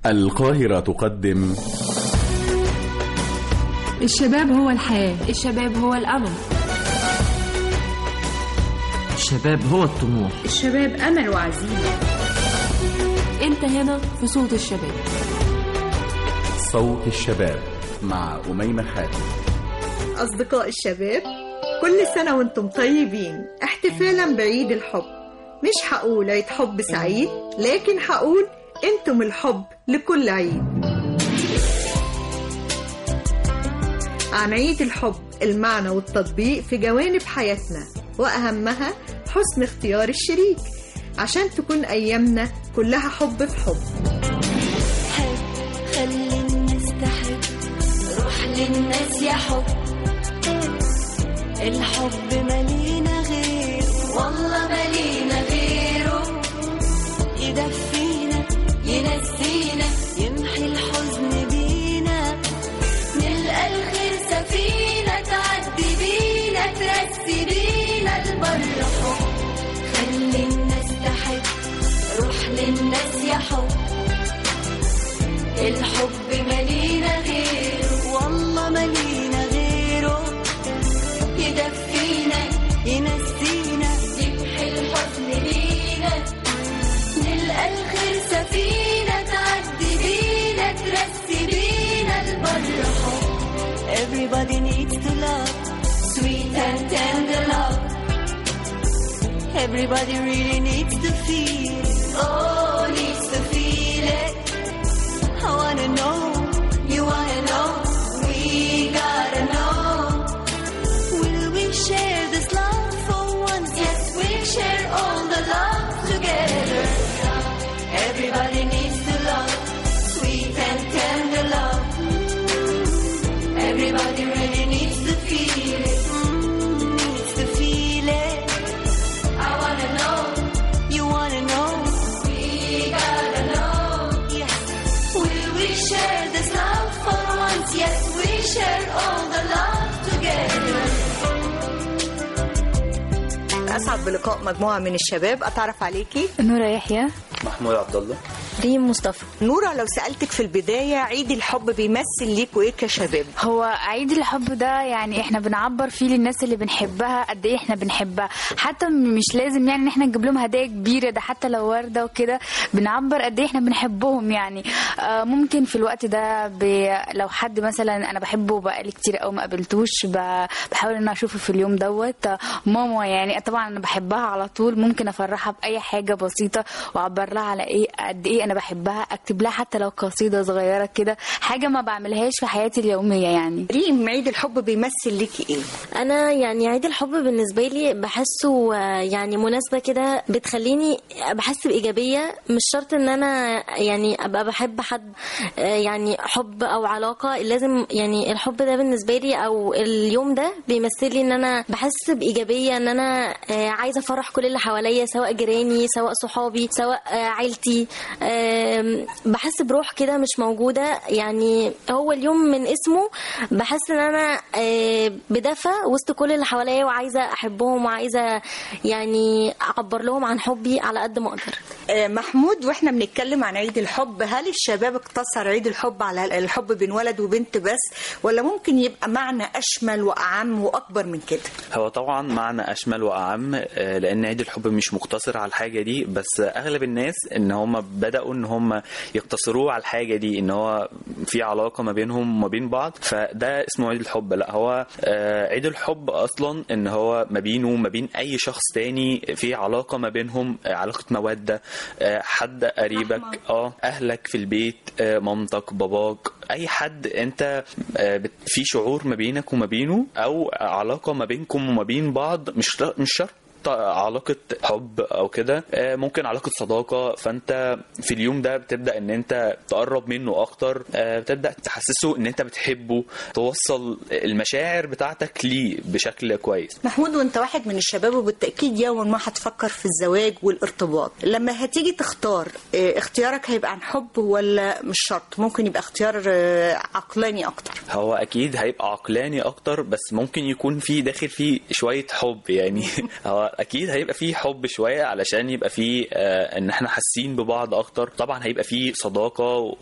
القاهرة تقدم الشباب هو الحياة الشباب هو الأمل الشباب هو الطموح الشباب أمل وعزيمة أنت هنا في صوت الشباب صوت الشباب مع أميمة خالد أصدقاء الشباب كل سنة وانتم طيبين احتفالا بعيد الحب مش هقول عيد حب سعيد لكن هقول انتم الحب لكل عيد عن عيد الحب المعنى والتطبيق في جوانب حياتنا وأهمها حسن اختيار الشريك عشان تكون أيامنا كلها حب في حب حب خلي الناس تحب روح للناس يا حب الحب ملينا غير والله ملينا غيره يدفينا ينسينا يمحي الحزن بينا نلقى الخير سفينة تعدي بينا ترسي بينا البر حب خلي الناس تحب روح للناس يا حب الحب ملينا غيره والله ملينا غيره يدفينا ينسينا يمحي الحزن بينا نلقى الخير سفينة تعدي بينا ترسي بينا البر حب Everybody needs to love sweet and tender love Everybody really needs to feel oh needs to feel it I wanna know, you wanna know, we gotta know. Will we share this love for once? Yes, we'll share all the love together. Everybody needs to love, sweet and tender love. Everybody really needs to feel it, Mm, needs to feel it. I wanna know, you wanna know, we gotta know. Yes. Will we share this love for once? Yes, we share all the love together. أسعد بلقاء مجموعة من الشباب أتعرف عليكي نورة يحيى محمود عبد الله ريم مصطفى نورة لو سألتك في البداية عيد الحب بيمثل ليكوا إيه كشباب هو عيد الحب ده يعني احنا بنعبر فيه للناس اللي بنحبها قد ايه احنا بنحبها حتى مش لازم يعني ان احنا نجيب لهم هدايا كبيره ده حتى لو ورده وكده بنعبر قد ايه احنا بنحبهم يعني آه ممكن في الوقت ده ب... لو حد مثلا انا بحبه بقالي كتير قوي ما قابلتوش ب... بحاول ان أنا اشوفه في اليوم دوت آه، ماما يعني طبعا انا بحبها على طول ممكن افرحها باي حاجه بسيطه واعبر لها على ايه قد ايه انا بحبها اكتب لها حتى لو قصيده صغيره كده حاجه ما بعملهاش في حياتي اليوميه يعني ريم عيد الحب بيمثل ليكي إيه انا يعني عيد الحب بالنسبه لي بحسه آه، يعني مناسبه كده بتخليني بحس بايجابيه مش شرط ان انا يعني ابقى بحب حد آه، يعني حب او علاقه لازم يعني الحب ده بالنسبه لي او اليوم ده بيمثل لي ان انا بحس بايجابيه ان انا آه، عايزه افرح كل اللي حواليا سواء جيراني سواء صحابي سواء آه، عيلتي آم، بحس بروح كده مش موجوده يعني هو اليوم من اسمه بحس ان انا آه، بدفى وسط كل اللي حواليا وعايزه احبهم وعايزه يعني اعبر لهم عن حبي على قد ما اقدر آه، محمود واحنا بنتكلم عن عيد الحب هل الشباب اقتصر عيد الحب على الحب بين ولد وبنت بس ولا ممكن يبقى معنى أشمل وأعم وأكبر من كده هو طبعا معنى اشمل واعم آه، لان عيد الحب مش مقتصر على الحاجه دي بس اغلب الناس ان هم بداوا ان هم يقتصروه على الحاجه دي ان هو في علاقه ما بينهم وما بين بعض فده اسمه عيد الحب لا هو آه، عيد الحب اصلا ان هو ما بينه وما بين اي شخص تاني في علاقه ما بينهم آه، علاقه موده آه، حد قريبك اه اهلك في البيت آه، مامتك باباك اي حد انت آه، بت- في شعور ما بينك وما بينه او علاقه ما بينكم وما بين بعض مش مش شرط علاقة حب أو كده آه، ممكن علاقة صداقة فأنت في اليوم ده بتبدأ إن أنت تقرب منه أكتر آه، بتبدأ تحسسه إن أنت بتحبه توصل المشاعر بتاعتك ليه بشكل كويس محمود وانت واحد من الشباب وبالتأكيد يوما ما هتفكر في الزواج والارتباط لما هتيجي تختار اه، اختيارك هيبقى عن حب ولا مش شرط ممكن يبقى اختيار اه، عقلاني اكتر هو اكيد هيبقى عقلاني اكتر بس ممكن يكون في داخل فيه شويه حب يعني هو اكيد هيبقى فيه حب شويه علشان يبقى فيه آه، ان احنا حاسين ببعض اكتر طبعا هيبقى فيه صداقه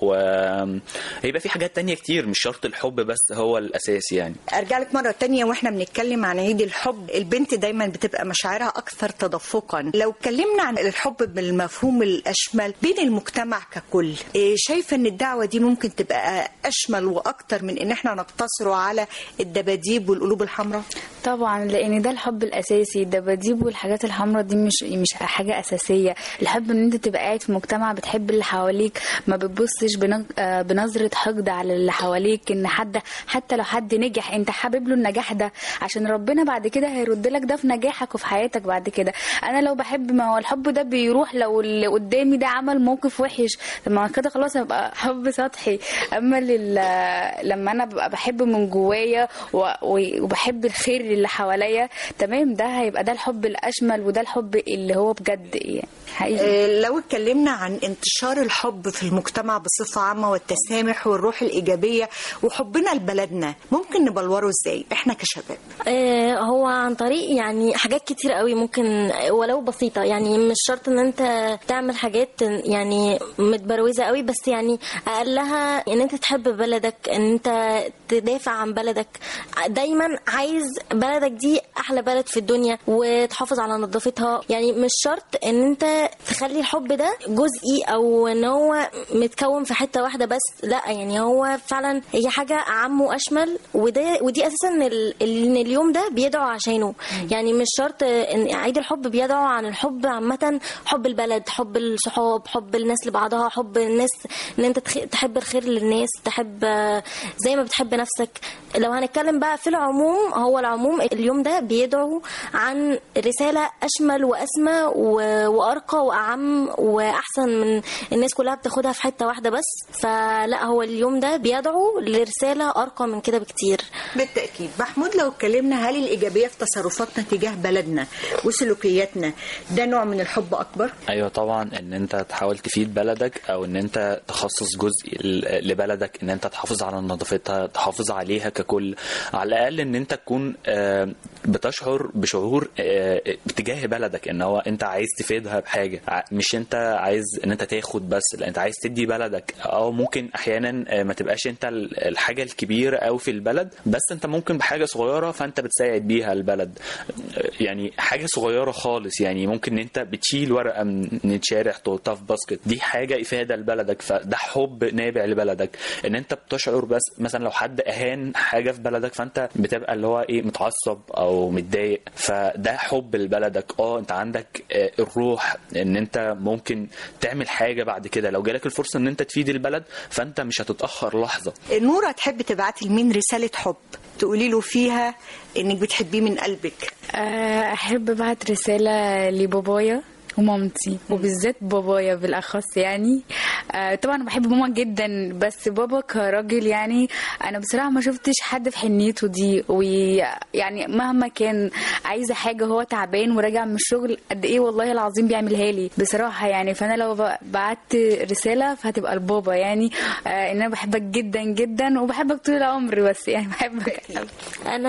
وهيبقى فيه حاجات تانية كتير مش شرط الحب بس هو الاساس يعني ارجع لك مره تانية واحنا بنتكلم عن عيد الحب البنت دايما بتبقى مشاعرها اكثر تدفقا لو اتكلمنا عن الحب بالمفهوم الاشمل بين المجتمع ككل إيه، شايفه ان الدعوه دي ممكن تبقى اشمل واكتر من ان احنا نقتصر على الدباديب والقلوب الحمراء طبعا لان ده الحب الاساسي الدباديب والحاجات الحمراء دي مش مش حاجه اساسيه الحب ان انت تبقى قاعد في مجتمع بتحب اللي حواليك ما بتبصش بن- آه، بنظره حقد على اللي حواليك ان حد حتى لو حد نجح انت حابب له النجاح ده عشان ربنا بعد كده هيرد لك ده في نجاحك وفي حياتك بعد كده انا لو بحب ما هو الحب ده بيروح لو اللي قدامي ده عمل موقف وحش طب ما كده خلاص هيبقى حب سطحي اما لل... لما انا ببقى بحب من جوايا و... و- وبحب الخير اللي حواليا تمام ده هيبقى ده الحب الاشمل وده الحب اللي هو بجد يعني حقيقي إيه، لو اتكلمنا عن انتشار الحب في المجتمع بصفه عامه والتسامح والروح الايجابيه وحبنا لبلدنا ممكن نبلوره ازاي احنا كشباب آه، هو عن طريق يعني حاجات كتير قوي ممكن ولو بسيطة يعني مش شرط ان انت تعمل حاجات يعني متبروزة قوي بس يعني اقلها ان انت تحب بلدك ان انت تدافع عن بلدك دايما عايز بلدك دي احلى بلد في الدنيا وتحافظ على نظافتها يعني مش شرط ان انت تخلي الحب ده جزئي او ان هو متكون في حتة واحدة بس لا يعني هو فعلا هي حاجة اعم واشمل وده ودي اساسا ان ال- ان اليوم ده بيدعو عشانه يعني مش شرط ان عيد الحب بيدعو عن الحب عامة حب البلد حب الصحاب حب الناس لبعضها حب الناس ان انت تخ- تحب الخير للناس تحب آه، زي ما بتحب نفسك لو هنتكلم بقى في العموم هو العموم اليوم ده بيدعو عن رسالة أشمل وأسمى و- وأرقى وأعم وأحسن من الناس كلها بتاخدها في حتة واحدة بس فلا هو اليوم ده بيدعو لرسالة أرقى من كده بكتير بالتأكيد محمود لو اتكلمنا هل الإيجابية في تصرفاتنا تجاه بلدنا وسلوكياتنا ده نوع من الحب أكبر؟ ايوه طبعا ان انت تحاول تفيد بلدك او ان انت تخصص جزء ل- لبلدك ان انت تحافظ على نظافتها تحافظ عليها ككل على الاقل ان انت تكون آه، بتشعر بشعور آه، تجاه بلدك ان هو انت عايز تفيدها بحاجه ع- مش انت عايز ان انت تاخد بس لا انت عايز تدي بلدك او ممكن احيانا آه، ما تبقاش انت ال- الحاجه الكبيره او في البلد بس انت ممكن بحاجه صغيره فانت بتساعد بيها البلد آه، يعني حاجه صغيره خالص يعني ممكن ان انت بتشيل ورقه من الشارع تحطها في باسكت دي حاجه افاده لبلدك فده حب نابع لبلدك ان انت بتشعر بس مثلا لو حد اهان حاجه في بلدك فانت بتبقى اللي هو ايه متعصب او متضايق فده حب لبلدك اه انت عندك آه، الروح ان انت ممكن تعمل حاجه بعد كده لو جالك الفرصه ان انت تفيد البلد فانت مش هتتاخر لحظه نورة تحب تبعتي لمين رسالة حب تقولي له فيها إنك بتحبيه من قلبك آه، احب ابعت رساله لبابايا ومامتي وبالذات بابايا بالاخص يعني آه طبعا بحب ماما جدا بس بابا كراجل يعني انا بصراحه ما شفتش حد في حنيته دي ويعني مهما كان عايزه حاجه هو تعبان وراجع من الشغل قد ايه والله العظيم بيعملها لي بصراحه يعني فانا لو ب- بعت رساله فهتبقى لبابا يعني آه ان انا بحبك جدا جدا وبحبك طول العمر بس يعني بحبك انا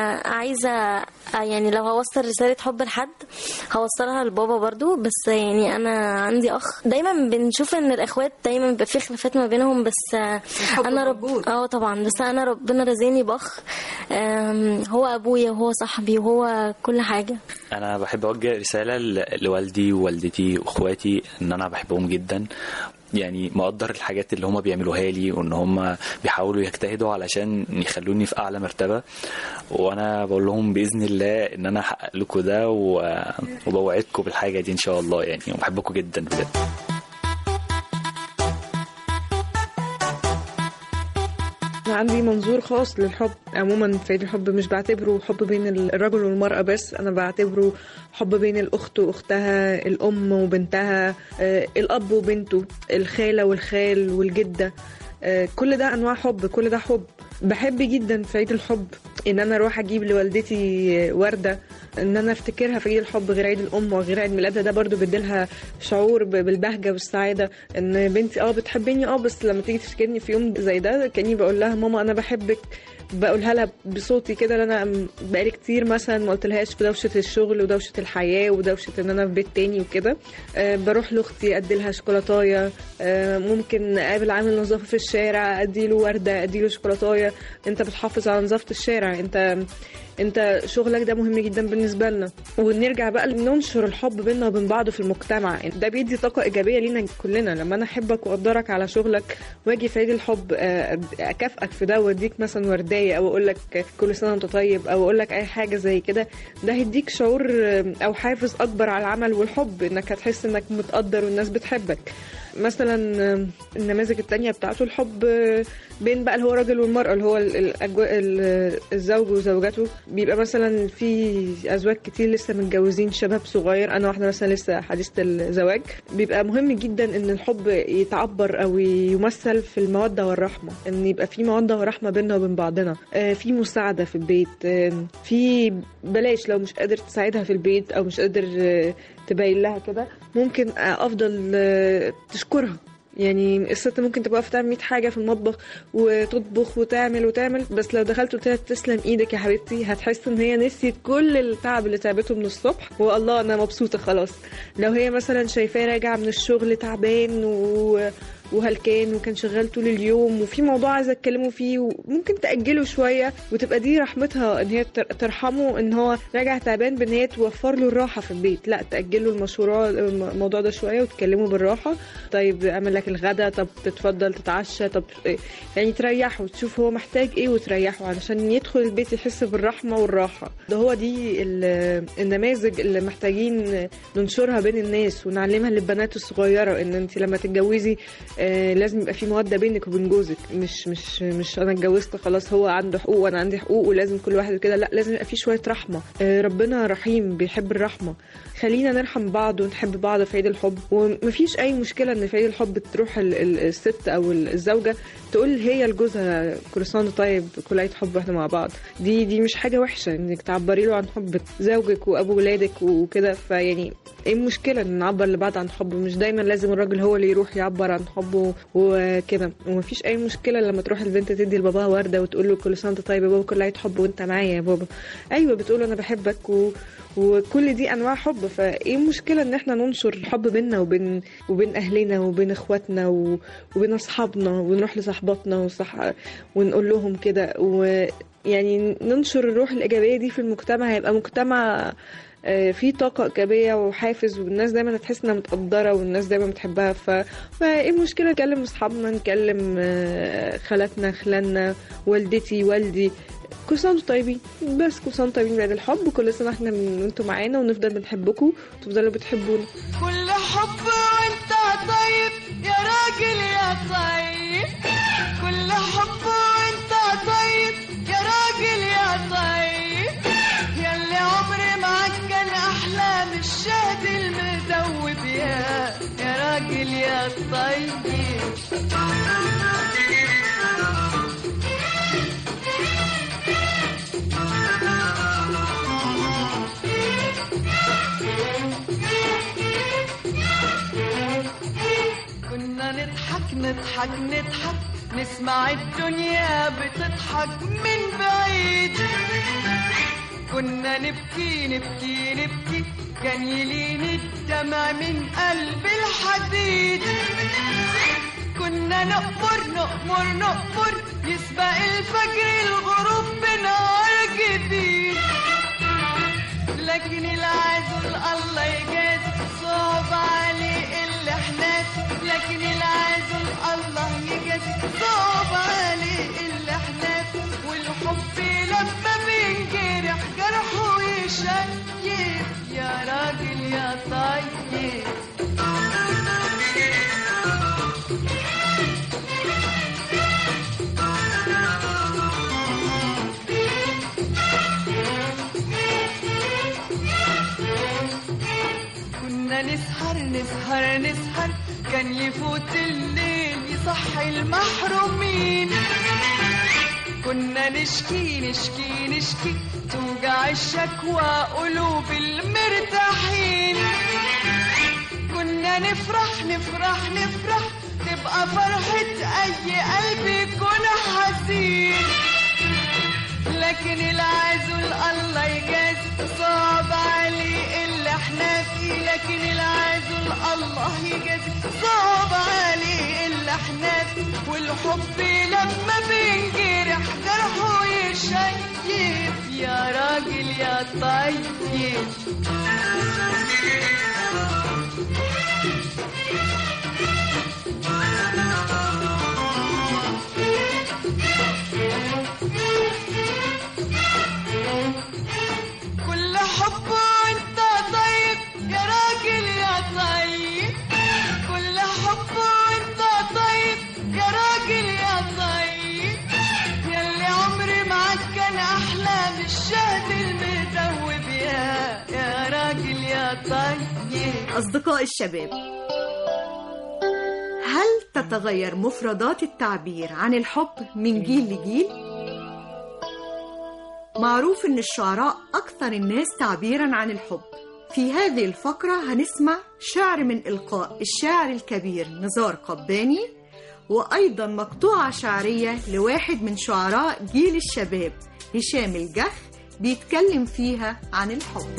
عايزه يعني لو هوصل رساله حب لحد هوصلها لبابا برضو بس يعني انا عندي اخ دايما بنشوف ان الاخوات دايما بيبقى في خلافات ما بينهم بس انا رب اه طبعا بس انا ربنا رزقني باخ آم، هو ابويا وهو صاحبي وهو كل حاجه انا بحب اوجه رساله ل- لوالدي ووالدتي واخواتي ان انا بحبهم جدا يعني مقدر الحاجات اللي هم بيعملوها لي وان هم بيحاولوا يجتهدوا علشان يخلوني في اعلى مرتبه وانا بقول لهم باذن الله ان انا هحقق لكم ده و- وبوعدكم بالحاجه دي ان شاء الله يعني وبحبكم جدا بجد أنا عندي منظور خاص للحب عموما في عيد الحب مش بعتبره حب بين الرجل والمرأة بس أنا بعتبره حب بين الأخت وأختها الأم وبنتها آه، الأب وبنته الخالة والخال والجدة آه، كل ده أنواع حب كل ده حب بحب جدا في عيد الحب ان انا اروح اجيب لوالدتي ورده ان انا افتكرها في عيد الحب غير عيد الام وغير عيد ميلادها ده برضو بيديلها شعور ب- بالبهجه والسعاده ان بنتي اه بتحبني اه بس لما تيجي تفتكرني في يوم زي ده كاني بقول لها ماما انا بحبك بقولها لها بصوتي كده اللي انا م- بقالي كتير مثلا ما قلتلهاش في دوشه الشغل ودوشه الحياه ودوشه ان انا في بيت تاني وكده آه، بروح لاختي ادي لها شوكولاتايه آه، ممكن اقابل عامل نظافه في الشارع ادي له ورده ادي له شوكولاتايه انت بتحافظ على نظافه الشارع انت انت شغلك ده مهم جدا بالنسبه لنا ونرجع بقى ننشر الحب بينا وبين بعض في المجتمع ده بيدي طاقه ايجابيه لينا كلنا لما انا احبك واقدرك على شغلك واجي في عيد الحب آه، اكافئك في ده واديك مثلا ورديه او اقول لك كل سنه وانت طيب او اقول لك اي حاجه زي كده ده هيديك شعور آه، او حافز اكبر على العمل والحب انك هتحس انك متقدر والناس بتحبك مثلا آه، النماذج التانية بتاعته الحب آه، بين بقى اللي هو الراجل والمرأة اللي هو ال- الأجواء ال- الزوج وزوجته بيبقى مثلا في أزواج كتير لسه متجوزين شباب صغير أنا واحدة مثلا لسه حديثة الزواج بيبقى مهم جدا إن الحب يتعبر أو يمثل في المودة والرحمة إن يبقى في مودة ورحمة بيننا وبين بعضنا آه، في مساعدة في البيت آه، في بلاش لو مش قادر تساعدها في البيت أو مش قادر آه، تبين لها كده ممكن آه، أفضل آه، تشكرها يعني الست ممكن تبقى واقفه تعمل 100 حاجه في المطبخ وتطبخ وتعمل وتعمل بس لو دخلت قلت لها تسلم ايدك يا حبيبتي هتحس ان هي نسيت كل التعب اللي تعبته من الصبح والله انا مبسوطه خلاص لو هي مثلا شايفاه راجع من الشغل تعبان و وهلكان وكان شغال طول اليوم وفي موضوع عايزه اتكلموا فيه وممكن تاجله شويه وتبقى دي رحمتها ان هي تر- ترحمه ان هو راجع تعبان بان هي توفر له الراحه في البيت لا تاجله المشروع الموضوع ده شويه وتكلموا بالراحه طيب اعمل لك الغدا طب تتفضل تتعشى طب يعني تريحه وتشوف هو محتاج ايه وتريحه علشان يدخل البيت يحس بالرحمه والراحه ده هو دي ال- النماذج اللي محتاجين ننشرها بين الناس ونعلمها للبنات الصغيره ان انت لما تتجوزي آه، لازم يبقى في موده بينك وبين جوزك مش مش مش انا اتجوزت خلاص هو عنده حقوق وانا عندي حقوق ولازم كل واحد كده لا لازم يبقى في شويه رحمه آه، ربنا رحيم بيحب الرحمه خلينا نرحم بعض ونحب بعض في عيد الحب ومفيش اي مشكله ان في عيد الحب تروح ال- ال- الست او الزوجه تقول هي لجوزها كل سنه وأنت طيب كل عيد حب احنا مع بعض دي دي مش حاجه وحشه انك تعبري له عن حبك زوجك وابو ولادك وكده فيعني ايه المشكله ان نعبر لبعض عن حب مش دايما لازم الراجل هو اللي يروح يعبر عن حبه وكده ومفيش اي مشكله لما تروح البنت تدي لباباها ورده وتقول له كل سنه وأنت طيب يا بابا كل عيد حب وانت معايا يا بابا ايوه بتقول انا بحبك و... وكل دي انواع حب فايه المشكله ان احنا ننشر الحب بينا وبين وبين اهلنا وبين اخواتنا و... وبين اصحابنا ونروح لصاحباتنا وصح... ونقول لهم كده ويعني ننشر الروح الايجابيه دي في المجتمع هيبقى مجتمع آه، فيه طاقة إيجابية وحافز والناس دايما هتحس إنها متقدرة والناس دايما بتحبها ف... فإيه المشكلة نكلم أصحابنا نكلم آه، خالاتنا خلاننا والدتي والدي كل سنة وانتم طيبين بس كل سنة وانتم طيبين بعيد الحب كل سنة احنا من وانتم معانا ونفضل بنحبكم وتفضلوا بتحبونا كل حب وانت طيب يا راجل يا طيب كل حب وانت طيب يا راجل يا طيب ياللي عمري معاك كان احلى من الشهد المدوب يا يا راجل يا طيب كنا نضحك نضحك نضحك نسمع الدنيا بتضحك من بعيد كنا نبكي نبكي نبكي كان يلين الدمع من قلب الحديد كنا نأمر نأمر نأمر يسبق الفجر الغروب بنهار جديد لكن العزل الله يجازي صعب عليه اللي احنا لكن العزل الله يجازي صعب عليه اللي احنا والحب لما بينجرح جرحه يشيب يا راجل يا طيب كنا نسهر نسهر نسهر كان يفوت الليل يصحي المحرومين كنا نشكي نشكي نشكي توجع الشكوى قلوب المرتاحين كنا نفرح نفرح نفرح تبقى فرحة أي قلب يكون حزين لكن العزل الله يجازي صعب عليه اللي احنا فيه لكن العزل الله يجازي صعب عليه اللي احنا فيه والحب لما بينجرح جرحه يشيب يا راجل يا طيب كل حب وانت طيب يا راجل يا طيب كل حب وانت طيب يا راجل يا طيب ياللي عمري معاك كان احلى من الشهد المدوب يا يا راجل يا طيب أصدقاء الشباب هل تتغير مفردات التعبير عن الحب من جيل لجيل؟ معروف إن الشعراء أكثر الناس تعبيرا عن الحب في هذه الفقرة هنسمع شعر من إلقاء الشاعر الكبير نزار قباني وأيضا مقطوعة شعرية لواحد من شعراء جيل الشباب هشام الجح بيتكلم فيها عن الحب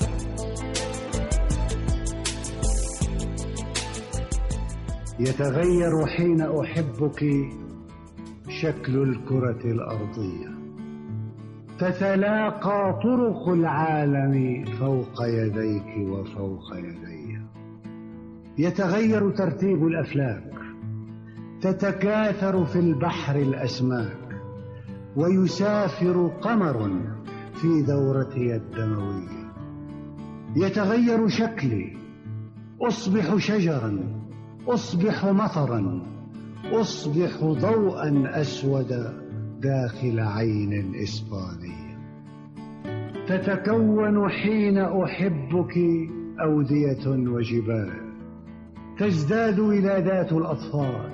يتغير حين احبك شكل الكره الارضيه تتلاقى طرق العالم فوق يديك وفوق يدي يتغير ترتيب الافلاك تتكاثر في البحر الاسماك ويسافر قمر في دورته الدمويه يتغير شكلي اصبح شجرا اصبح مطرا اصبح ضوءا اسود داخل عين اسبانيه تتكون حين احبك اوديه وجبال تزداد ولادات الاطفال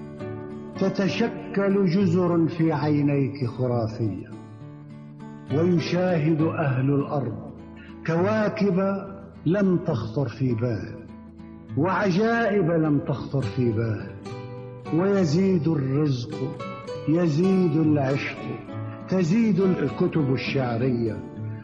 تتشكل جزر في عينيك خرافيه ويشاهد اهل الارض كواكب لم تخطر في بال وعجائب لم تخطر في بال ويزيد الرزق يزيد العشق تزيد الكتب الشعريه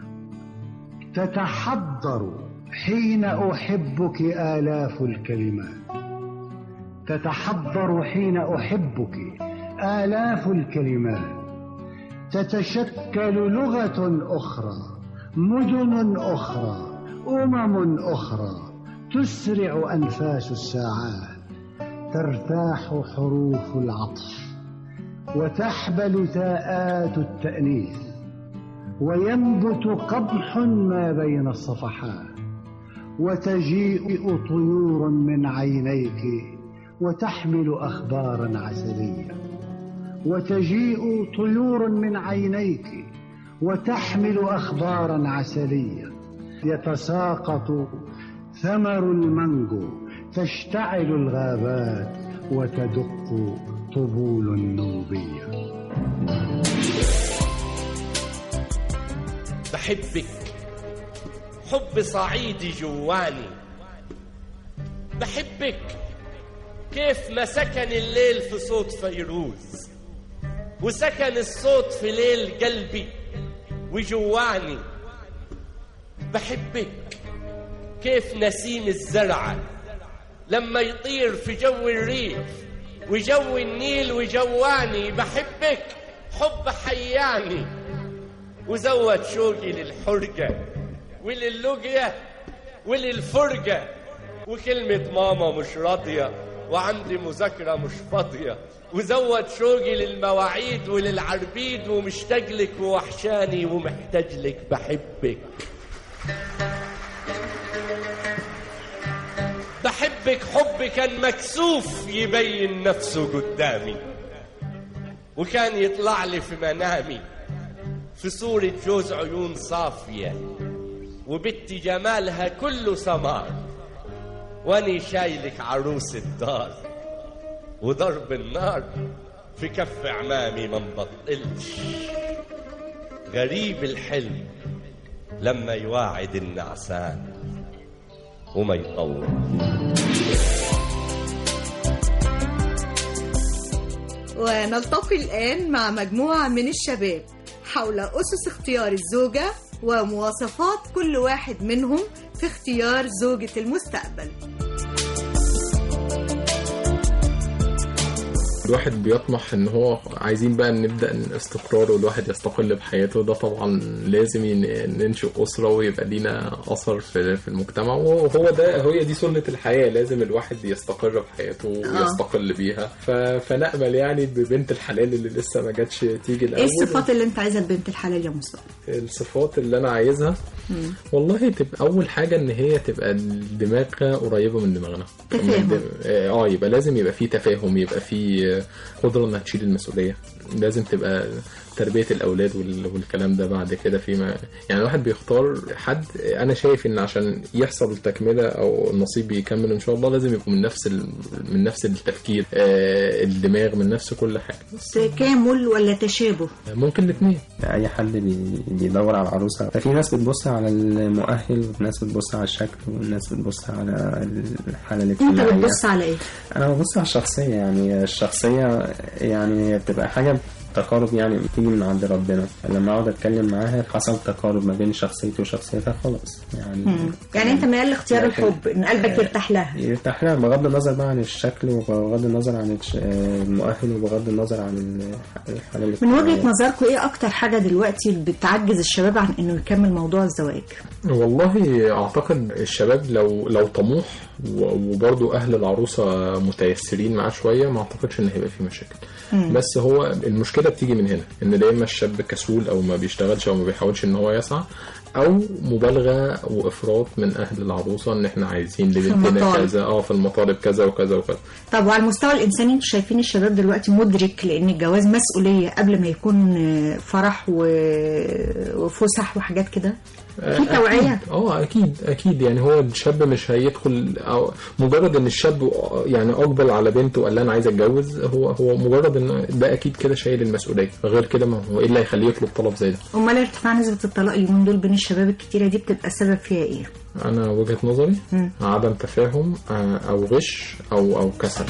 تتحضر حين احبك الاف الكلمات تتحضر حين احبك الاف الكلمات تتشكل لغه اخرى مدن اخرى امم اخرى تسرع انفاس الساعات ترتاح حروف العطف وتحبل تاءات التانيث وينبت قبح ما بين الصفحات وتجيء طيور من عينيك وتحمل اخبارا عسليه وتجيء طيور من عينيك وتحمل اخبارا عسليه يتساقط ثمر المانجو تشتعل الغابات وتدق طبول النوبيه بحبك حب صعيدي جواني بحبك كيف ما سكن الليل في صوت فيروز وسكن الصوت في ليل قلبي وجواني بحبك كيف نسيم الزرعة لما يطير في جو الريف وجو النيل وجواني بحبك حب حياني وزود شوقي للحرقة وللقية وللفرقة وكلمة ماما مش راضية وعندي مذاكرة مش فاضية وزود شوقي للمواعيد وللعربيد ومشتاق لك ووحشاني ومحتاج لك بحبك بحبك حب كان مكسوف يبين نفسه قدامي وكان يطلع لي في منامي في صورة جوز عيون صافية وبنت جمالها كله سمار واني شايلك عروس الدار وضرب النار في كف عمامي ما مبطلش غريب الحلم لما يواعد النعسان وما يطول ونلتقي الآن مع مجموعة من الشباب حول أسس اختيار الزوجة ومواصفات كل واحد منهم في اختيار زوجة المستقبل الواحد بيطمح ان هو عايزين بقى نبدا الاستقرار والواحد يستقل بحياته ده طبعا لازم ين- ننشئ اسره ويبقى لينا اثر في في المجتمع وهو ده هي دي سنه الحياه لازم الواحد يستقر بحياته آه. ويستقل بيها ف... فنامل يعني ببنت الحلال اللي لسه ما جاتش تيجي ايه الاول الصفات اللي انت عايزها لبنت الحلال يا مصطفى الصفات اللي انا عايزها والله تبقى اول حاجه ان هي تبقى دماغها قريبه من دماغنا تفاهم. من دم- اه يبقى لازم يبقى في تفاهم يبقى في قدره انها تشيل المسؤوليه لازم تبقى تربيه الاولاد وال- والكلام ده بعد كده فيما يعني الواحد بيختار حد انا شايف ان عشان يحصل تكمله او النصيب يكمل ان شاء الله لازم يبقوا من نفس ال... من نفس التفكير آه الدماغ من نفس كل حاجه تكامل ولا تشابه ممكن الاثنين اي حد بي- بيدور على عروسه ففي ناس بتبص على المؤهل وناس بتبص على الشكل والناس بتبص على الحاله انت الاجتماعيه بتبص على ايه انا ببص على الشخصيه يعني الشخصيه يعني بتبقى حاجه تقارب يعني بتيجي من عند ربنا لما اقعد اتكلم معاها حصل تقارب ما بين شخصيتي وشخصيتها خلاص يعني مم. يعني انت ميال لاختيار لكن- الحب ان قلبك يرتاح لها يرتاح لها بغض النظر بقى عن الشكل وبغض النظر عن الش- المؤهل وبغض النظر عن ال- الحاله من الاجتماعية. وجهة نظركم ايه اكتر حاجة دلوقتي بتعجز الشباب عن انه يكمل موضوع الزواج والله اعتقد الشباب لو لو طموح و- وبرضه اهل العروسه متيسرين معاه شويه ما اعتقدش ان هيبقى في مشاكل مم. بس هو المشكله بتيجي من هنا ان لا اما الشاب كسول او ما بيشتغلش او ما بيحاولش ان هو يسعى او مبالغه وافراط من اهل العروسه ان احنا عايزين لبنتنا المطالب. كذا اه في المطالب كذا وكذا وكذا طب وعلى المستوى الانساني انتوا شايفين الشباب دلوقتي مدرك لان الجواز مسؤولية قبل ما يكون آه، فرح و- وفسح وحاجات كده في توعية أكيد. اه اكيد اكيد يعني هو الشاب مش هيدخل أو مجرد ان الشاب يعني اقبل على بنته وقال لها انا عايز اتجوز هو هو مجرد ان ده اكيد كده شايل المسؤوليه غير كده ما هو ايه اللي هيخليه يطلب طلب زي ده امال ارتفاع نسبة الطلاق اليومين دول بين الشباب الكتيرة دي بتبقى السبب فيها ايه؟ انا وجهه نظري مم. عدم تفاهم آه، او غش او او كسل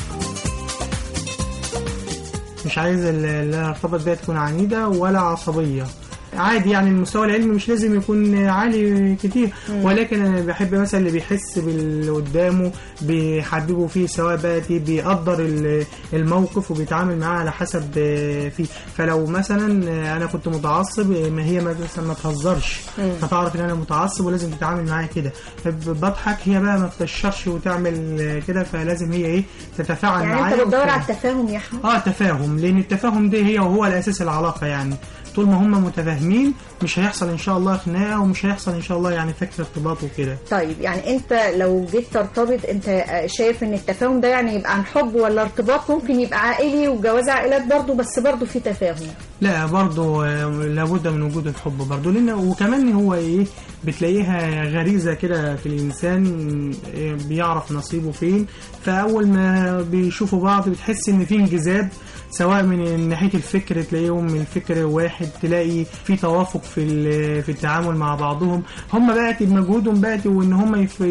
مش عايز ال- اللي انا ارتبط بيها تكون عنيدة ولا عصبية عادي يعني المستوى العلمي مش لازم يكون عالي كتير مم. ولكن انا بحب مثلا اللي بيحس باللي قدامه بيحببه فيه سواء بقى دي بيقدر ال- الموقف وبيتعامل معاه على حسب آه، فيه فلو مثلا آه، انا كنت متعصب آه، ما هي مثلا ما تهزرش مم. فتعرف ان انا متعصب ولازم تتعامل معايا كده ب- بضحك هي بقى ما بتشرش وتعمل آه، كده فلازم هي ايه تتفاعل يعني معايا انت بتدور وت- على التفاهم يا احمد اه تفاهم لان التفاهم ده هي وهو الاساس العلاقه يعني طول ما هم متفاهمين مش هيحصل ان شاء الله خناقه ومش هيحصل ان شاء الله يعني فكر ارتباط وكده طيب يعني انت لو جيت ترتبط انت شايف ان التفاهم ده يعني يبقى عن حب ولا ارتباط ممكن يبقى عائلي وجواز عائلات برضه بس برضه في تفاهم لا برضه آه، لابد من وجود الحب برضه لان وكمان هو ايه بتلاقيها غريزه كده في الانسان آه، بيعرف نصيبه فين فاول ما بيشوفوا بعض بتحس ان في انجذاب سواء من ناحيه الفكر تلاقيهم من الفكر واحد تلاقي في توافق في ال- في التعامل مع بعضهم هم بقى مجهودهم بقى وان هم يف-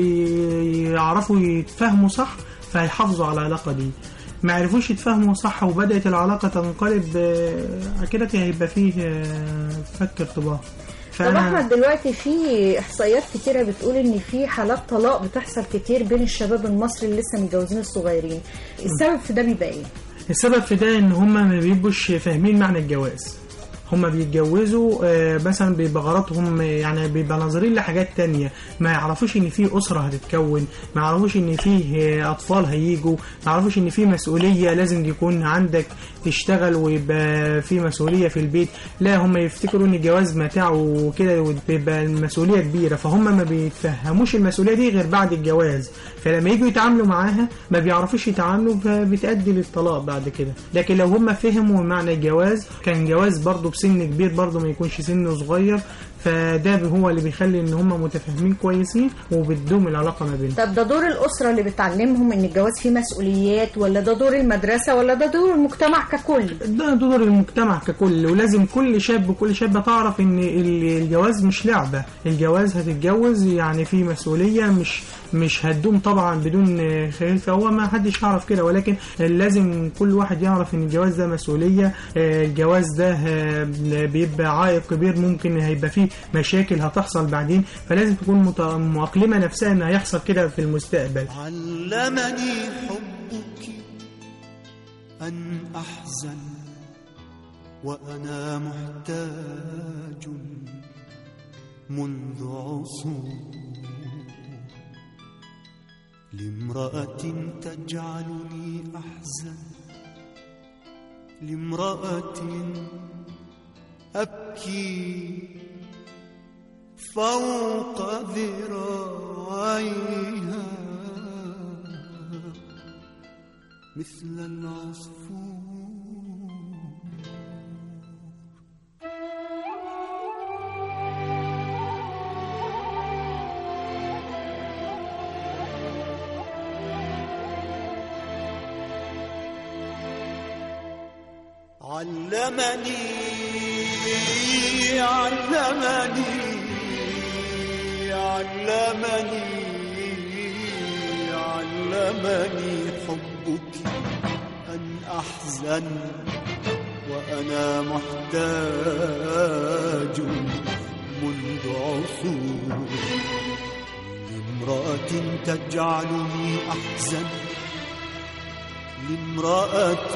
يعرفوا يتفاهموا صح فهيحافظوا على العلاقه دي ما عرفوش يتفاهموا صح وبدأت العلاقة تنقلب آه، كده هيبقى فيه آه، فك ارتباط طب احمد دلوقتي في احصائيات كتيره بتقول ان في حالات طلاق بتحصل كتير بين الشباب المصري اللي لسه متجوزين الصغيرين السبب في ده بيبقى ايه؟ السبب في ده ان هم ما بيبقوش فاهمين معنى الجواز هم بيتجوزوا آه، مثلا بيبقى غلطهم آه، يعني بيبقى ناظرين لحاجات تانية ما يعرفوش ان في اسره هتتكون ما يعرفوش ان فيه آه، اطفال هيجوا ما يعرفوش ان في مسؤوليه لازم يكون عندك تشتغل ويبقى في مسؤوليه في البيت لا هم يفتكروا ان الجواز متاع وكده وبيبقى المسؤوليه كبيره فهم ما بيتفهموش المسؤوليه دي غير بعد الجواز فلما يجوا يتعاملوا معاها ما بيعرفوش يتعاملوا فبتأدي للطلاق بعد كده لكن لو هم فهموا معنى الجواز كان جواز برضه بسن كبير برضه ما يكونش سن صغير فده هو اللي بيخلي ان هم متفاهمين كويسين وبتدوم العلاقه ما بينهم طب ده دور الاسره اللي بتعلمهم ان الجواز فيه مسؤوليات ولا ده دور المدرسه ولا ده دور المجتمع ككل ده دور المجتمع ككل ولازم كل شاب وكل شابة تعرف ان ال- الجواز مش لعبة الجواز هتتجوز يعني في مسؤولية مش مش هتدوم طبعا بدون خلال فهو ما حدش يعرف كده ولكن لازم كل واحد يعرف ان الجواز ده مسؤولية آه، الجواز ده آه، بيبقى عائق كبير ممكن هيبقى فيه مشاكل هتحصل بعدين فلازم تكون مت- مؤقلمة نفسها ان هيحصل كده في المستقبل علمني حبك أن أحزن وأنا محتاج منذ عصور لامرأة تجعلني أحزن لامرأة أبكي فوق ذراعيها مثل العصفور علمني علمني علمني علمني حبك أن أحزن وأنا محتاج منذ عصور لامرأة تجعلني أحزن لامرأة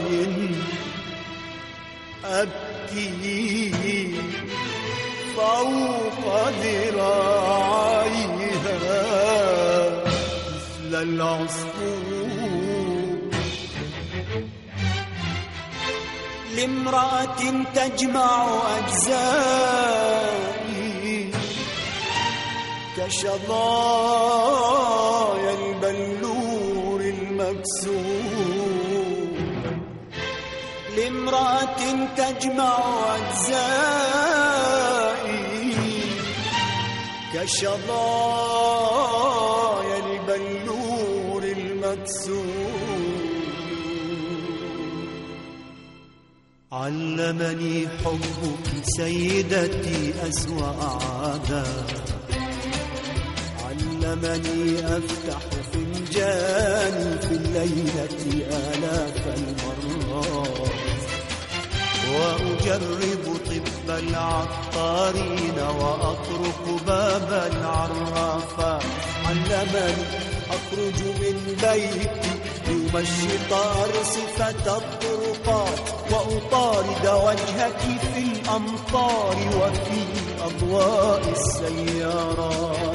أبكي فوق ذراعيها مثل العصفور لامرأة تجمع أجزائي كشظايا البلور المكسور لامرأة تجمع أجزائي كشظايا البلور المكسور علمني حبك سيدتي أسوأ عادة علمني أفتح فنجاني في الليلة آلاف المرات وأجرب طب العطارين وأطرق باب العرافات علمني أخرج من بيتي ليمشط أرصفة الطرقات وأطارد وجهك في الأمطار وفي أضواء السيارات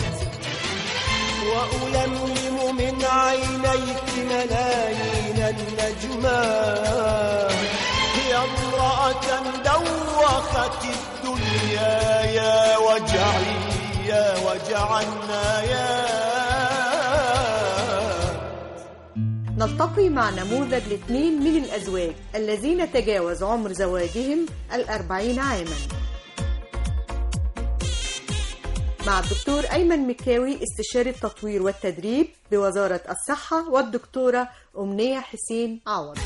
وألملم من عينيك ملايين النجمات يا امرأة دوخت الدنيا يا وجعي يا وجع النايات نلتقي مع نموذج لاثنين من الأزواج الذين تجاوز عمر زواجهم الأربعين عاما مع الدكتور أيمن مكاوي استشاري التطوير والتدريب بوزارة الصحة والدكتورة أمنية حسين عوض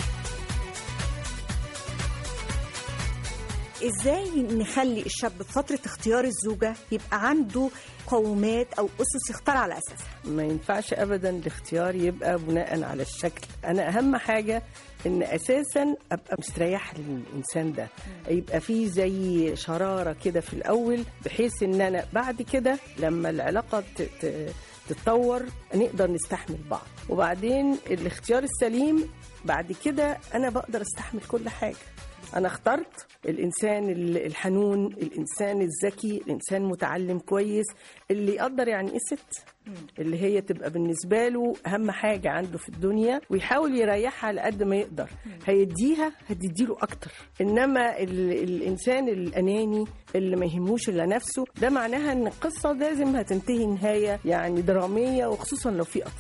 ازاي نخلي الشاب في فتره اختيار الزوجه يبقى عنده قومات او اسس يختار على اساسها ما ينفعش ابدا الاختيار يبقى بناء على الشكل انا اهم حاجه ان اساسا ابقى مستريح للانسان ده يبقى فيه زي شراره كده في الاول بحيث ان انا بعد كده لما العلاقه ت- ت- تتطور نقدر نستحمل بعض وبعدين الاختيار السليم بعد كده انا بقدر استحمل كل حاجه انا اخترت الانسان ال- الحنون الانسان الذكي الانسان متعلم كويس اللي يقدر يعني ايه ست اللي هي تبقى بالنسبه له اهم حاجه عنده في الدنيا ويحاول يريحها على قد ما يقدر هيديها هتديله اكتر انما ال- الانسان الاناني اللي ما يهموش الا نفسه ده معناها ان القصه لازم هتنتهي نهايه يعني دراميه وخصوصا لو في اطفال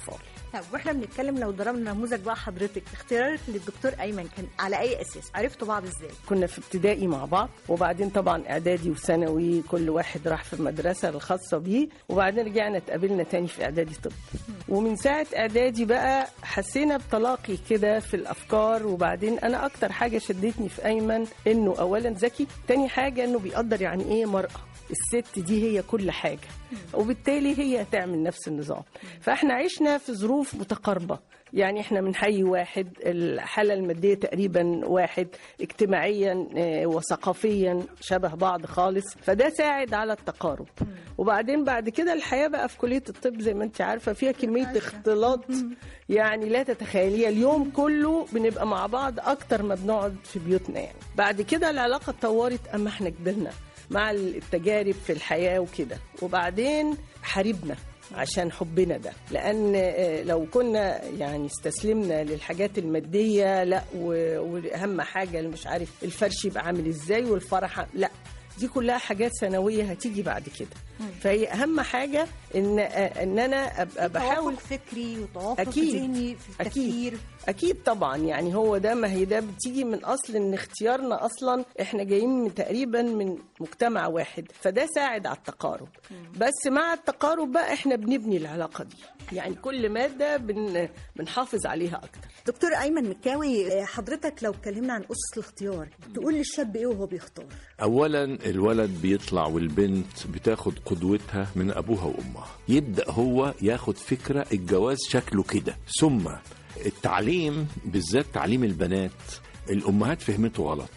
طب واحنا بنتكلم لو ضربنا نموذج بقى حضرتك اختيارك للدكتور ايمن كان على اي اساس عرفتوا بعض ازاي كنا في ابتدائي مع بعض وبعدين طبعا اعدادي وثانوي كل واحد راح في المدرسه الخاصه بيه وبعدين رجعنا اتقابلنا تاني في اعدادي طب ومن ساعه اعدادي بقى حسينا بتلاقي كده في الافكار وبعدين انا اكتر حاجه شدتني في ايمن انه اولا ذكي تاني حاجه انه بيقدر يعني ايه مراه الست دي هي كل حاجه وبالتالي هي هتعمل نفس النظام فاحنا عشنا في ظروف متقاربه يعني احنا من حي واحد الحاله الماديه تقريبا واحد اجتماعيا آه، وثقافيا شبه بعض خالص فده ساعد على التقارب وبعدين بعد كده الحياه بقى في كليه الطب زي ما انت عارفه فيها كميه اختلاط يعني لا تتخيليها اليوم كله بنبقى مع بعض اكتر ما بنقعد في بيوتنا يعني بعد كده العلاقه اتطورت اما احنا كبرنا مع التجارب في الحياه وكده وبعدين حاربنا عشان حبنا ده لان آه، لو كنا يعني استسلمنا للحاجات الماديه لا و- واهم حاجه اللي مش عارف الفرش يبقى عامل ازاي والفرح لا دي كلها حاجات ثانويه هتيجي بعد كده فهي اهم حاجه ان آه، ان انا ابقى بحاول توافق فكري وتوافق أكيد. ذهني في التفكير أكيد. أكيد طبعا يعني هو ده ما هي ده بتيجي من أصل إن اختيارنا أصلا إحنا جايين من تقريبا من مجتمع واحد فده ساعد على التقارب بس مع التقارب بقى إحنا بنبني العلاقة دي يعني كل مادة بن بنحافظ عليها أكتر دكتور ايمن مكاوي آه، حضرتك لو اتكلمنا عن اسس الاختيار تقول للشاب ايه وهو بيختار اولا الولد بيطلع والبنت بتاخد قدوتها من ابوها وامها يبدا هو ياخد فكره الجواز شكله كده ثم التعليم بالذات تعليم البنات الامهات فهمته غلط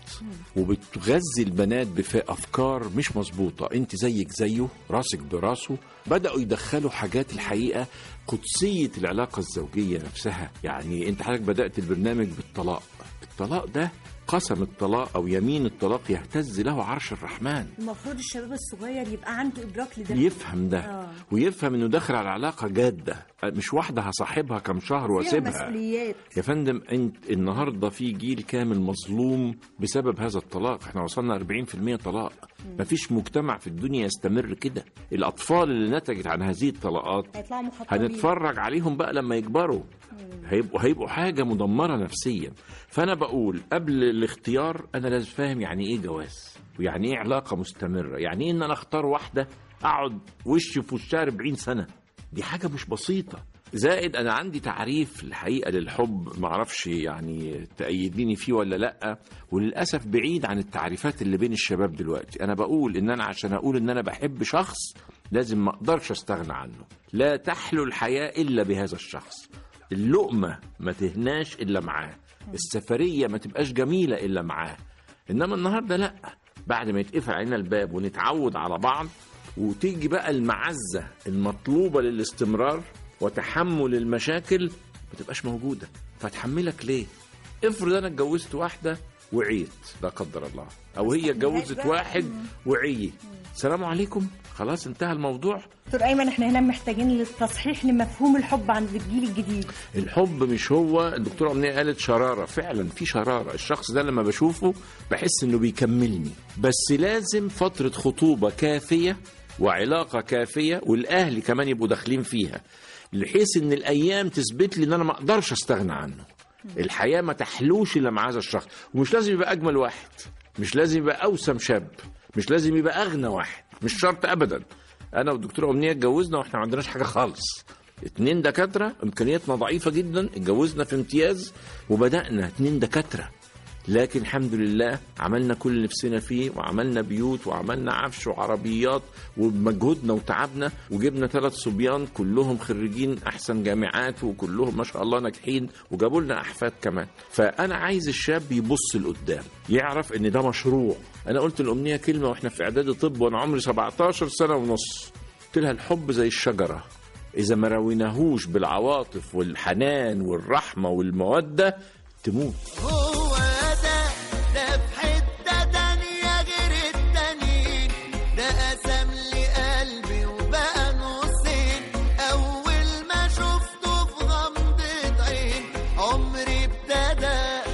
وبتغذي البنات بافكار مش مظبوطه انت زيك زيه راسك براسه بداوا يدخلوا حاجات الحقيقه قدسيه العلاقه الزوجيه نفسها يعني انت حضرتك بدات البرنامج بالطلاق الطلاق ده قسم الطلاق او يمين الطلاق يهتز له عرش الرحمن المفروض الشباب الصغير يبقى عنده ادراك لده يفهم ده آه. ويفهم انه داخل على علاقه جاده مش واحده هصاحبها كم شهر فيها واسيبها مسؤوليات يا فندم انت النهارده في جيل كامل مظلوم بسبب هذا الطلاق احنا وصلنا 40% طلاق مفيش مجتمع في الدنيا يستمر كده الاطفال اللي نتجت عن هذه الطلاقات هيطلعوا محطمين هنتفرج عليهم بقى لما يكبروا هيبقوا هيبقوا حاجه مدمره نفسيا فانا بقول قبل الاختيار انا لازم فاهم يعني ايه جواز ويعني ايه علاقه مستمره يعني ايه ان انا اختار واحده اقعد وش في وشها 40 سنه دي حاجه مش بسيطه زائد انا عندي تعريف الحقيقه للحب معرفش يعني تأيديني فيه ولا لا وللاسف بعيد عن التعريفات اللي بين الشباب دلوقتي انا بقول ان انا عشان اقول ان انا بحب شخص لازم ما اقدرش استغنى عنه لا تحلو الحياه الا بهذا الشخص اللقمه ما تهناش الا معاه السفريه ما تبقاش جميله الا معاه انما النهارده لا بعد ما يتقفل علينا الباب ونتعود على بعض وتيجي بقى المعزه المطلوبه للاستمرار وتحمل المشاكل ما تبقاش موجوده فتحملك ليه افرض انا اتجوزت واحده وعيت لا قدر الله او هي اتجوزت واحد وعي السلام عليكم خلاص انتهى الموضوع دكتور ايمن احنا هنا محتاجين للتصحيح لمفهوم الحب عند الجيل الجديد الحب مش هو الدكتوره امنيه قالت شراره فعلا في شراره الشخص ده لما بشوفه بحس انه بيكملني بس لازم فتره خطوبه كافيه وعلاقه كافيه والاهل كمان يبقوا داخلين فيها بحيث ان الايام تثبت لي ان انا ما اقدرش استغنى عنه الحياه ما تحلوش الا مع هذا الشخص ومش لازم يبقى اجمل واحد مش لازم يبقى اوسم شاب مش لازم يبقى اغنى واحد مش شرط ابدا انا والدكتوره امنيه اتجوزنا واحنا ما عندناش حاجه خالص اتنين دكاتره امكانياتنا ضعيفه جدا اتجوزنا في امتياز وبدانا اتنين دكاتره لكن الحمد لله عملنا كل اللي نفسنا فيه وعملنا بيوت وعملنا عفش وعربيات وبمجهودنا وتعبنا وجبنا ثلاث صبيان كلهم خريجين احسن جامعات وكلهم ما شاء الله ناجحين وجابوا لنا احفاد كمان فانا عايز الشاب يبص لقدام يعرف ان ده مشروع انا قلت الامنيه كلمه واحنا في اعدادي طب وانا عمري 17 سنه ونص قلت لها الحب زي الشجره اذا ما رويناهوش بالعواطف والحنان والرحمه والموده تموت هو ده ده في حتة تانية غير التانيين ده قسم لي قلبي وبقى نصين أول ما شفته في غمضة عين عمري ابتدى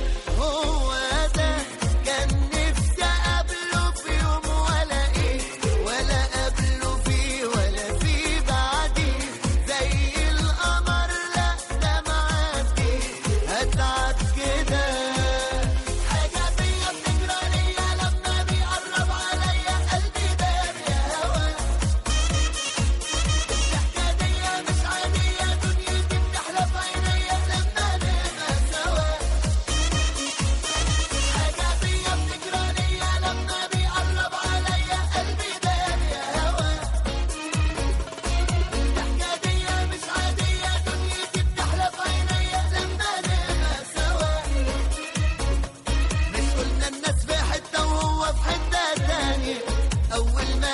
هو ده كان نفسي أقابله في يوم ولا إيه ولا قابله فيه ولا فيه بعديه زي القمر لا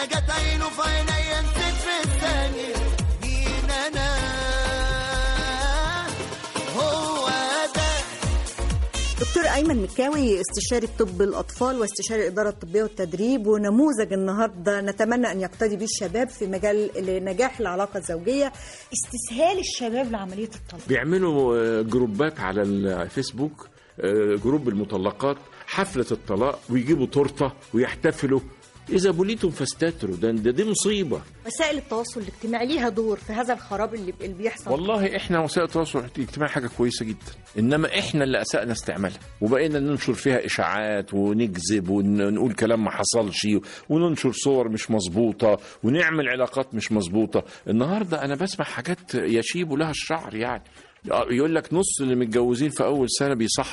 جت عينه في عينيا نسيت في الثانية مين أنا هو ده دكتور أيمن مكاوي استشاري طب الأطفال واستشاري الإدارة الطبية والتدريب ونموذج النهاردة نتمنى أن يقتدي به الشباب في مجال لنجاح العلاقة الزوجية استسهال الشباب لعملية الطلاق بيعملوا آه، جروبات على الفيسبوك آه، جروب المطلقات حفلة الطلاق ويجيبوا تورتة ويحتفلوا إذا بليتم فاستتروا ده ده- دي مصيبة وسائل التواصل الاجتماعي ليها دور في هذا الخراب اللي اللي بيحصل والله احنا وسائل التواصل الاجتماعي حاجه كويسه جدا انما احنا اللي اسانا استعمالها وبقينا ننشر فيها اشاعات ونكذب ونقول كلام ما حصلش وننشر صور مش مظبوطه ونعمل علاقات مش مظبوطه النهارده انا بسمع حاجات يشيب لها الشعر يعني يقول لك نص اللي متجوزين في اول سنه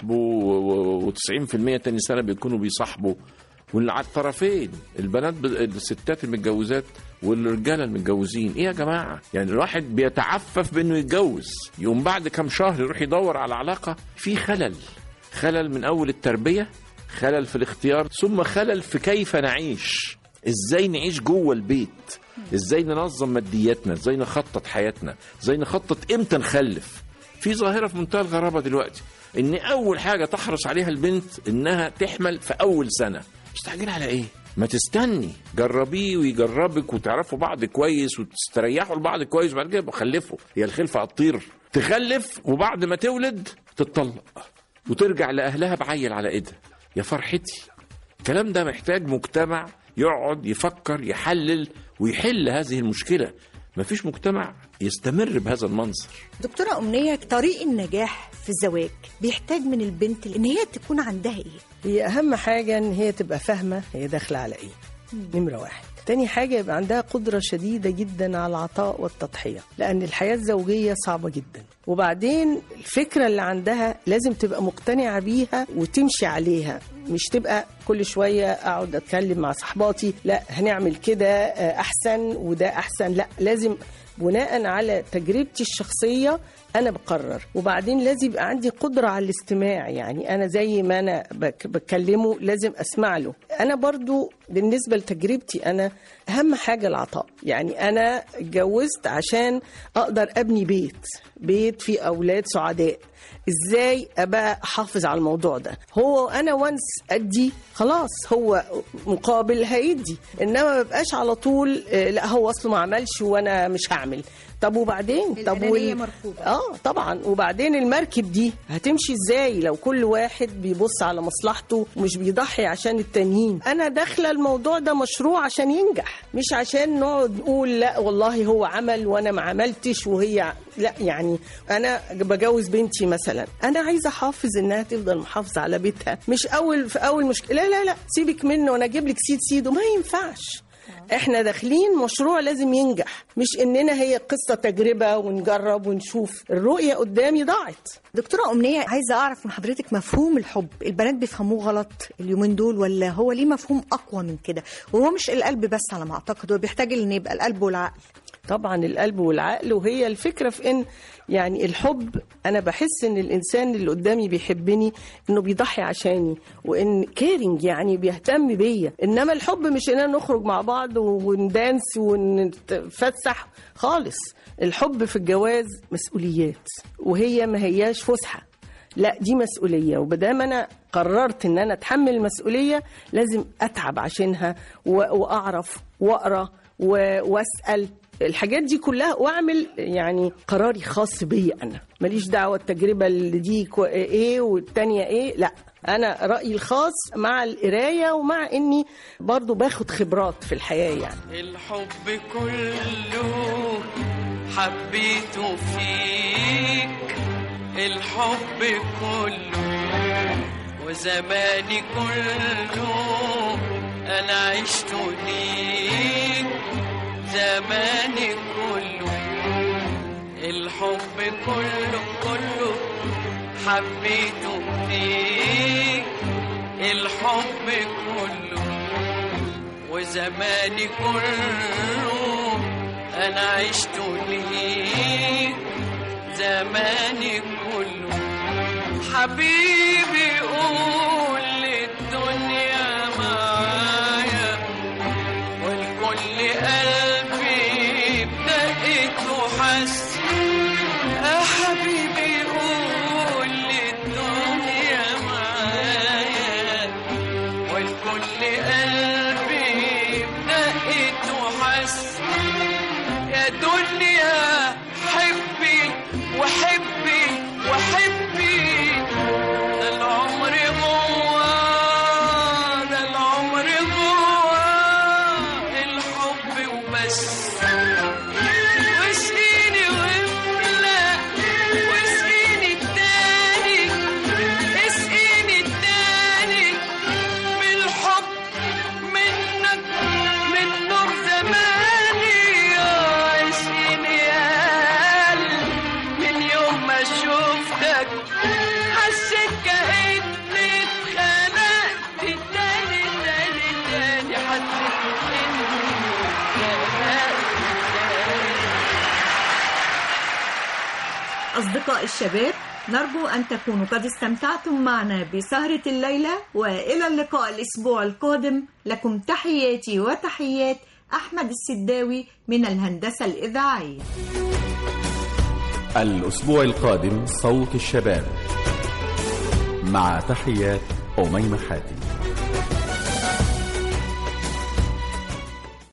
بيصاحبوا و90% تاني سنه بيكونوا بيصاحبوا واللي على الطرفين البنات ب... الستات المتجوزات والرجاله المتجوزين ايه يا جماعه يعني الواحد بيتعفف بانه يتجوز يقوم بعد كام شهر يروح يدور على علاقه في خلل خلل من اول التربيه خلل في الاختيار ثم خلل في كيف نعيش ازاي نعيش جوه البيت ازاي ننظم مادياتنا ازاي نخطط حياتنا ازاي نخطط امتى نخلف في ظاهره في منتهى الغرابه دلوقتي ان اول حاجه تحرص عليها البنت انها تحمل في اول سنه مستعجله على ايه ما تستني جربيه ويجربك وتعرفوا بعض كويس وتستريحوا لبعض كويس وبعد كده خلفوا هي الخلفه هتطير تخلف وبعد ما تولد تتطلق وترجع لاهلها بعيل على ايدها يا فرحتي الكلام ده محتاج مجتمع يقعد يفكر يحلل ويحل هذه المشكله مفيش مجتمع يستمر بهذا المنظر دكتورة أمنية طريق النجاح في الزواج بيحتاج من البنت ان هي تكون عندها ايه هي اهم حاجه ان هي تبقى فاهمه هي داخله على ايه نمره واحد تاني حاجة يبقى عندها قدرة شديدة جدا على العطاء والتضحية لأن الحياة الزوجية صعبة جدا وبعدين الفكرة اللي عندها لازم تبقى مقتنعة بيها وتمشي عليها مش تبقى كل شوية أقعد أتكلم مع صحباتي لا هنعمل كده آه، أحسن وده أحسن لا لازم بناء على تجربتي الشخصية أنا بقرر وبعدين لازم يبقى عندي قدرة على الاستماع يعني أنا زي ما أنا بك بكلمه لازم أسمع له أنا برضو بالنسبة لتجربتي أنا أهم حاجة العطاء يعني أنا اتجوزت عشان أقدر أبني بيت بيت فيه أولاد سعداء ازاي ابقى احافظ على الموضوع ده هو انا وانس ادي خلاص هو مقابل هيدي انما ما بقاش على طول آه، لا هو اصله ما عملش وانا مش هعمل طب وبعدين طب الأنانية مرفوضة. اه طبعا وبعدين المركب دي هتمشي ازاي لو كل واحد بيبص على مصلحته ومش بيضحي عشان التانيين انا داخله الموضوع ده مشروع عشان ينجح مش عشان نقعد نقول لا والله هو عمل وانا ما عملتش وهي ع- لا يعني انا بجوز بنتي مثلا انا عايزه احافظ انها تفضل محافظه على بيتها مش اول في اول مشكله لا لا لا سيبك منه وانا اجيب لك سيد سيد وما ينفعش احنا داخلين مشروع لازم ينجح مش اننا هي قصه تجربه ونجرب ونشوف الرؤيه قدامي ضاعت دكتورة أمنية عايزة أعرف من حضرتك مفهوم الحب البنات بيفهموه غلط اليومين دول ولا هو ليه مفهوم أقوى من كده وهو مش القلب بس على ما أعتقد هو بيحتاج إن يبقى القلب والعقل طبعا القلب والعقل وهي الفكره في ان يعني الحب انا بحس ان الانسان اللي قدامي بيحبني انه بيضحي عشاني وان كيرنج يعني بيهتم بيا انما الحب مش اننا نخرج مع بعض وندانس ونتفسح خالص الحب في الجواز مسؤوليات وهي ما هياش فسحه لا دي مسؤوليه وبدام انا قررت ان انا اتحمل المسؤوليه لازم اتعب عشانها و- واعرف واقرا و- واسال الحاجات دي كلها واعمل يعني قراري خاص بيا انا ماليش دعوه التجربه اللي دي كو- ايه والتانيه ايه لا انا رايي الخاص مع القرايه ومع اني برضو باخد خبرات في الحياه يعني الحب كله حبيته فيك الحب كله وزماني كله انا عشت ليك زماني كله الحب كله كله حبيته فيك الحب كله وزماني كله انا عشت ليك زماني كله حبيبي قول للدنيا معايا والكل والكل قلبي بدقت وحس يا دنيا حبي وحبي وحبي ده العمر جوا ده العمر جوا الحب وبس واسقيني واملى واسقيني التاني اسقيني التاني بالحب منك من نور زماني يا اسقيني يا قلبي من يوم ما شفتك حسيت كأني اتخنقت تاني تاني تاني حسيت إني اتخنقت أصدقاء الشباب نرجو أن تكونوا قد استمتعتم معنا بسهرة الليلة وإلى اللقاء الأسبوع القادم لكم تحياتي وتحيات أحمد السداوي من الهندسة الإذاعية الأسبوع القادم صوت الشباب مع تحيات أميمة حاتم